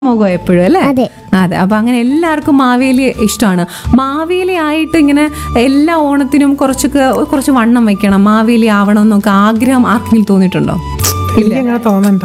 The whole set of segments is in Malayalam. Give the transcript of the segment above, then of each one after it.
മുഖം എപ്പോഴും അല്ലേ അതെ. അതെ അപ്പൊ അങ്ങനെ എല്ലാവർക്കും മാവേലി ഇഷ്ടമാണ് മാവേലി ആയിട്ട് ഇങ്ങനെ എല്ലാ ഓണത്തിനും കുറച്ചൊക്കെ കുറച്ച് വണ്ണം വെക്കണം മാവേലി ആവണം എന്നൊക്കെ ആഗ്രഹം ആർക്കെങ്കിലും തോന്നിയിട്ടുണ്ടോ എനിക്ക് അങ്ങനെ തോന്നണ്ട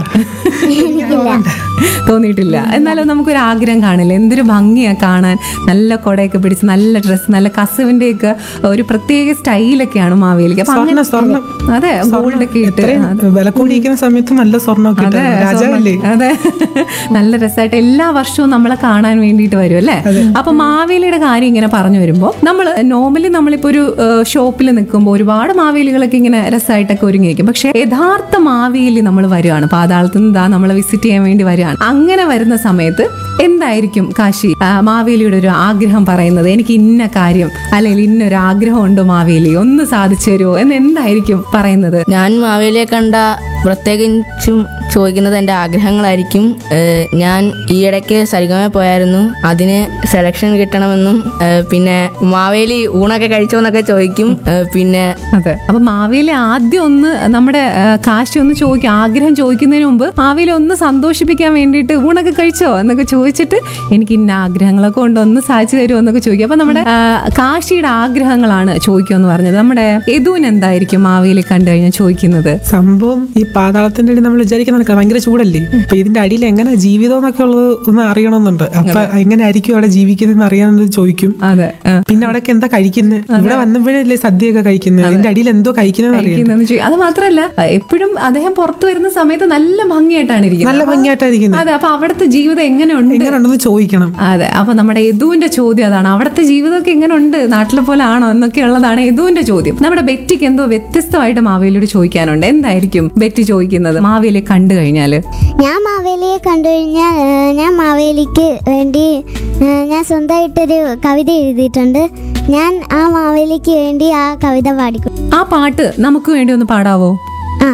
തോന്നിയിട്ടില്ല എന്നാലും നമുക്കൊരു ആഗ്രഹം കാണില്ല എന്തൊരു ഭംഗിയാ കാണാൻ നല്ല കൊടയൊക്കെ പിടിച്ച് നല്ല ഡ്രസ്സ് നല്ല കസവിന്റെ ഒക്കെ ഒരു പ്രത്യേക സ്റ്റൈലൊക്കെയാണ് മാവേലിക്ക് അപ്പൊ അങ്ങനെ സ്വർണ്ണം അതെ ഗോൾഡൊക്കെ ഇട്ട് ഇത്രയും വില കൂടിയിരിക്കുന്ന സമയത്ത് നല്ല സ്വർണ്ണമൊക്കെ ഇട്ട് അതെ, രാജാവല്ലേ അതെ നല്ല രസമായിട്ട് എല്ലാ വർഷവും നമ്മളെ കാണാൻ വേണ്ടിയിട്ട് വരും അല്ലേ അപ്പൊ മാവേലിയുടെ കാര്യം ഇങ്ങനെ പറഞ്ഞു വരുമ്പോൾ നമ്മൾ നോർമലി നമ്മളിപ്പോ ഒരു ഷോപ്പിൽ നിൽക്കുമ്പോൾ ഒരുപാട് മാവേലികളൊക്കെ ഇങ്ങനെ രസമായിട്ടൊക്കെ ഒരുങ്ങിയിരിക്കും പക്ഷെ യഥാർത്ഥ മാവേലി നമ്മൾ വരികയാണ് പാതാളത്തിൽ നിന്ന് ഇതാ നമ്മളെ വിസിറ്റ് ചെയ്യാൻ വേണ്ടി വരികയാണ് അങ്ങനെ വരുന്ന സമയത്ത് എന്തായിരിക്കും കാശി ആ, മാവേലിയുടെ ഒരു ആഗ്രഹം പറയുന്നത് എനിക്ക് ഇന്ന കാര്യം അല്ലെങ്കിൽ ഇന്നൊരു ആഗ്രഹം ഉണ്ട് മാവേലി ഒന്ന് സാധിച്ചു തരുമോ എന്ന് എന്തായിരിക്കും പറയുന്നത് ഞാൻ മാവേലിയെ കണ്ട പ്രത്യേകിച്ചും ചോദിക്കുന്നത് എൻ്റെ ആഗ്രഹങ്ങളായിരിക്കും ഏഹ് ഞാൻ ഈയിടയ്ക്ക് സരിഗമ പോയായിരുന്നു അതിന് സെലക്ഷൻ കിട്ടണമെന്നും ഏഹ് പിന്നെ മാവേലി ഊണൊക്കെ കഴിച്ചോ എന്നൊക്കെ ചോദിക്കും ഏഹ് പിന്നെ അതെ അപ്പൊ മാവേലി ആദ്യം ഒന്ന് നമ്മുടെ ആ, കാശി ഒന്ന് ചോദിക്കും ആഗ്രഹം ചോദിക്കുന്നതിന് മുമ്പ് മാവേലി ഒന്ന് സന്തോഷിപ്പിക്കാൻ വേണ്ടിയിട്ട് ഊണൊക്കെ കഴിച്ചോ എന്നൊക്കെ ചോദിച്ചിട്ട് എനിക്ക് ഇന്ന ആഗ്രഹങ്ങളൊക്കെ ഉണ്ട് ഒന്ന് സാധിച്ചു തരുമോ എന്നൊക്കെ ചോദിക്കും അപ്പൊ നമ്മുടെ ആ, കാശിയുടെ ആഗ്രഹങ്ങളാണ് ചോദിക്കുമെന്ന് പറഞ്ഞത് നമ്മുടെ യദുവിന് എന്തായിരിക്കും മാവേലി കണ്ടു കഴിഞ്ഞാൽ ചോദിക്കുന്നത് സംഭവം ഈ പാതാളത്തിന്റെ അടി നമ്മൾ വിചാരിക്കുന്ന ഭയങ്കര ചൂടല്ലേ അപ്പൊ ഇതിന്റെ അടിയിൽ എങ്ങനെ ജീവിതം എന്നൊക്കെ ഉള്ളത് ഒന്ന് അറിയണമെന്നുണ്ട് അപ്പൊ എങ്ങനെ ആയിരിക്കും അവിടെ ജീവിക്കുന്നതെന്ന് അറിയാമെന്ന് ചോദിക്കും അതെ ആ. പിന്നെ അവിടെയൊക്കെ എന്താ കഴിക്കുന്നത് ഇവിടെ വന്നപ്പോഴല്ലേ സദ്യയൊക്കെ കഴിക്കുന്നത് അതിന്റെ അടിയിൽ എന്തോ കഴിക്കുന്നത് അറിയാം ഇരിക്കുന്നതെന്ന് ചോദിക്കും. അത് മാത്രല്ല എപ്പോഴും അദ്ദേഹം പുറത്തു വരുന്ന സമയത്ത് നല്ല ഭംഗിയായിട്ടാണ് ഇരിക്കുന്നത് നല്ല ഭംഗിയായിട്ടായിരിക്കുന്നത് അതെ അപ്പൊ അവിടുത്തെ ജീവിതം എങ്ങനെയുണ്ട് എങ്ങനെയുണ്ടെന്ന് ചോദിക്കണം അതെ അപ്പൊ നമ്മുടെ യദുവിന്റെ ചോദ്യം അതാണ് അവിടുത്തെ ജീവിതമൊക്കെ എങ്ങനെയുണ്ട് നാട്ടിലെ പോലെ ആണോ എന്നൊക്കെ ഉള്ളതാണ് യദുവിന്റെ ചോദ്യം നമ്മുടെ ബെറ്റിക്ക് എന്തോ വ്യത്യസ്തമായിട്ട് മാവേലിയോട് ചോദിക്കാനുണ്ട് എന്തായിരിക്കും ബെറ്റി ചോദിക്കുന്നത് മാവേലിയെ കണ്ടു കഴിഞ്ഞാല് ഞാൻ മാവേലിയെ കണ്ടു കഴിഞ്ഞാൽ ഏഹ്, ഞാൻ മാവേലിക്ക് വേണ്ടി ഏഹ്, ഞാൻ സ്വന്തമായിട്ടൊരു കവിത എഴുതിയിട്ടുണ്ട് ഞാൻ ആ മാവേലിക്ക് വേണ്ടി ആ കവിത പാടിക്കും ആ പാട്ട് നമുക്ക് വേണ്ടി ഒന്ന് പാടാവോ ആ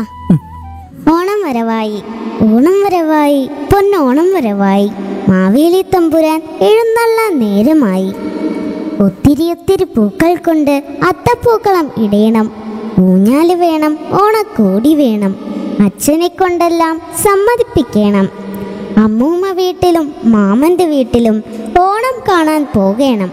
ഓണം വരവായി ഓണം വരവായി പൊന്നോണം വരവായി മാവേലി തമ്പുരാൻ എഴുന്നള്ള നേരമായി ഒത്തിരി ഒത്തിരി പൂക്കൾ കൊണ്ട് അത്തപ്പൂക്കളം ഇടയണം ഊഞ്ഞാല് വേണം ഓണക്കോടി വേണം അച്ഛനെ കൊണ്ടെല്ലാം സമ്മതിപ്പിക്കണം അമ്മൂമ്മ വീട്ടിലും മാമന്റെ വീട്ടിലും ഓണം കാണാൻ പോകണം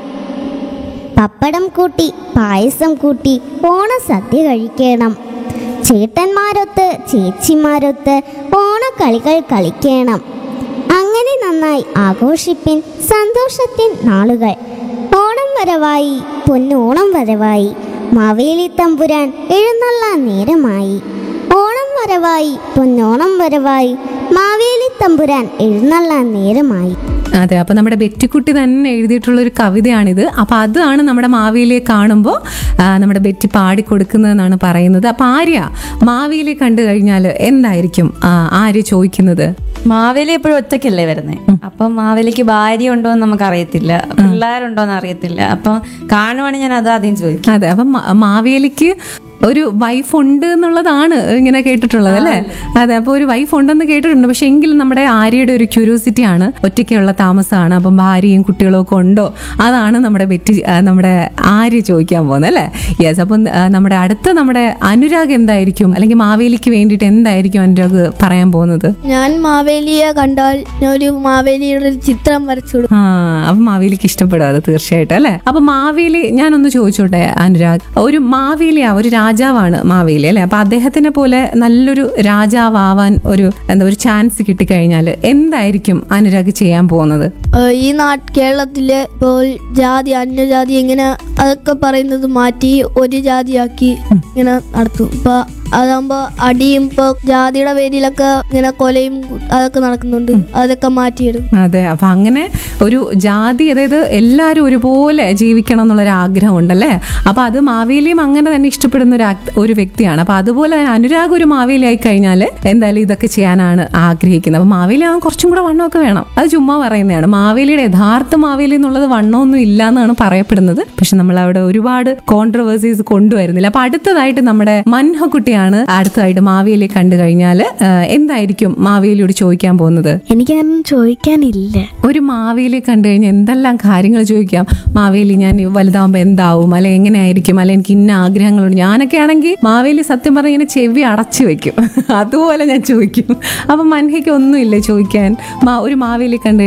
പപ്പടം കൂട്ടി പായസം കൂട്ടി ഓണസദ്യ കഴിക്കണം ചേട്ടന്മാരൊത്ത് ചേച്ചിമാരൊത്ത് ഓണക്കളികൾ കളിക്കണം അങ്ങനെ നന്നായി ആഘോഷിപ്പിൻ സന്തോഷത്തിൻ നാളുകൾ ഓണം വരവായി പൊന്നോണം വരവായി മാവേലി തമ്പുരാൻ എഴുന്നള്ള നേരമായി ഓണം വരവായി പൊന്നോണം വരവായി മാവേലി തമ്പുരാൻ എഴുന്നള്ള നേരമായി അതെ അപ്പൊ നമ്മുടെ ബെറ്റിക്കുട്ടി തന്നെ എഴുതിയിട്ടുള്ള ഒരു കവിതയാണിത് അപ്പൊ അതാണ് നമ്മുടെ മാവേലിയെ കാണുമ്പോൾ നമ്മുടെ ബെറ്റി പാടിക്കൊടുക്കുന്നതെന്നാണ് പറയുന്നത് അപ്പൊ ആര്യ മാവേലിയെ കണ്ടു കഴിഞ്ഞാൽ എന്തായിരിക്കും ആ, ആര്യ ചോദിക്കുന്നത് മാവേലി എപ്പോഴും ഒറ്റയ്ക്കല്ലേ വരുന്നത് അപ്പം മാവേലിക്ക് ഭാര്യ ഉണ്ടോ എന്ന് നമുക്ക് അറിയത്തില്ല പിള്ളേരുണ്ടോ എന്ന് അറിയത്തില്ല അപ്പം കാണുവാണെങ്കിൽ ഞാൻ അത് ആദ്യം ചോദിക്കും അതെ അപ്പം മാ- മാവേലിക്ക് ഒരു വൈഫ് ഉണ്ട് എന്നുള്ളതാണ് ഇങ്ങനെ കേട്ടിട്ടുള്ളത് അല്ലേ അതെ അപ്പോൾ ഒരു വൈഫ് ഉണ്ടെന്ന് കേട്ടിട്ടുണ്ട് പക്ഷെ എങ്കിലും നമ്മുടെ ആര്യയുടെ ഒരു ക്യൂരിയോസിറ്റി ആണ് ഒറ്റയ്ക്കുള്ള താമസമാണ് അപ്പം ഭാര്യയും കുട്ടികളും ഒക്കെ ഉണ്ടോ അതാണ് നമ്മുടെ ബെറ്റി ആ, നമ്മുടെ ആര്യ ചോദിക്കാൻ പോകുന്നത് അല്ലേ യെസ് അപ്പം ആ, നമ്മുടെ അടുത്ത നമ്മുടെ അനുരാഗ് എന്തായിരിക്കും അല്ലെങ്കിൽ മാവേലിക്ക് വേണ്ടിയിട്ട് എന്തായിരിക്കും അനുരാഗ് പറയാൻ പോകുന്നത് ഞാൻ മാവേലിയെ കണ്ടാൽ ഞാൻ ഒരു മാവേലിയുടെ ഒരു ചിത്രം വരച്ചു കൊടുക്കും ആ അപ്പൊ മാവേലിക്ക് ഇഷ്ടപ്പെടും അത് തീർച്ചയായിട്ടും അല്ലെ അപ്പൊ മാവേലി ഞാനൊന്ന് ചോദിച്ചോട്ടെ അനുരാഗ് ഒരു മാവേലിയാ ഒരു രാജാവാണ് മാവേലി അല്ലെ അപ്പൊ അദ്ദേഹത്തിനെ പോലെ നല്ലൊരു രാജാവാൻ ഒരു എന്താ ഒരു ചാൻസ് കിട്ടിക്കഴിഞ്ഞാൽ എന്തായിരിക്കും അനുരാഗ് ചെയ്യാൻ പോകുന്നത് ഏഹ് ഈ നാട്ട് കേരളത്തിലെ ഇപ്പോൾ ജാതി അന്യജാതി ഇങ്ങനെ അതൊക്കെ പറയുന്നത് മാറ്റി ഒരു ജാതിയാക്കി ഇങ്ങനെ നടത്തും ഇപ്പൊ അതാകുമ്പോ അടിയും ഇപ്പൊ ജാതിയുടെ പേരിലൊക്കെ ഇങ്ങനെ കൊലയും അതൊക്കെ നടക്കുന്നുണ്ട് അതൊക്കെ മാറ്റിയിടും അതെ അപ്പൊ അങ്ങനെ ഒരു ജാതി അതായത് എല്ലാവരും ഒരുപോലെ ജീവിക്കണം എന്നുള്ളൊരു ആഗ്രഹം ഉണ്ടല്ലേ അപ്പൊ അത് മാവേലിയും അങ്ങനെ തന്നെ ഇഷ്ടപ്പെടുന്ന ഒരു ആക്ട്- ഒരു വ്യക്തിയാണ് അപ്പൊ അതുപോലെ തന്നെ അനുരാഗ് ഒരു മാവേലി ആയി കഴിഞ്ഞാൽ എന്തായാലും ഇതൊക്കെ ചെയ്യാനാണ് ആഗ്രഹിക്കുന്നത് അപ്പൊ മാവേലി ആവാൻ കുറച്ചും കൂടെ വണ്ണമൊക്കെ വേണം അത് ചുമ്മാ പറയുന്നതാണ് മാവേലിയുടെ യഥാർത്ഥ മാവേലി എന്നുള്ളത് വണ്ണമൊന്നും ഇല്ല എന്നാണ് പറയപ്പെടുന്നത് പക്ഷെ നമ്മൾ അവിടെ ഒരുപാട് കോൺട്രവേഴ്സീസ് കൊണ്ടുവരുന്നില്ല അപ്പൊ അടുത്തതായിട്ട് നമ്മുടെ മൻഹക്കുട്ടിയാണ് അടുത്തതായിട്ട് മാവേലിയെ കണ്ടു കഴിഞ്ഞാൽ എന്തായിരിക്കും മാവേലിയോട് ചോദിക്കാൻ പോകുന്നത് എനിക്കങ്ങനെ ചോദിക്കാനില്ല ഒരു മാവേലിയെ കണ്ടു കഴിഞ്ഞാൽ എന്തെല്ലാം കാര്യങ്ങൾ ചോദിക്കാം മാവേലി ഞാൻ വലുതാവുമ്പോൾ എന്താവും അല്ലെ എങ്ങനെയായിരിക്കും അല്ലെ എനിക്ക് ഇന്ന ആഗ്രഹങ്ങളുണ്ട് ഞാനൊക്കെ ആണെങ്കിൽ മാവേലി സത്യം പറഞ്ഞാൽ ഇങ്ങനെ ചെവി അടച്ചു വെക്കും അതുപോലെ ഞാൻ ചോദിക്കും അപ്പം മൻഹയ്ക്ക് ഒന്നുമില്ല ചോദിക്കാൻ മാ- ഒരു മാവേലി കണ്ടു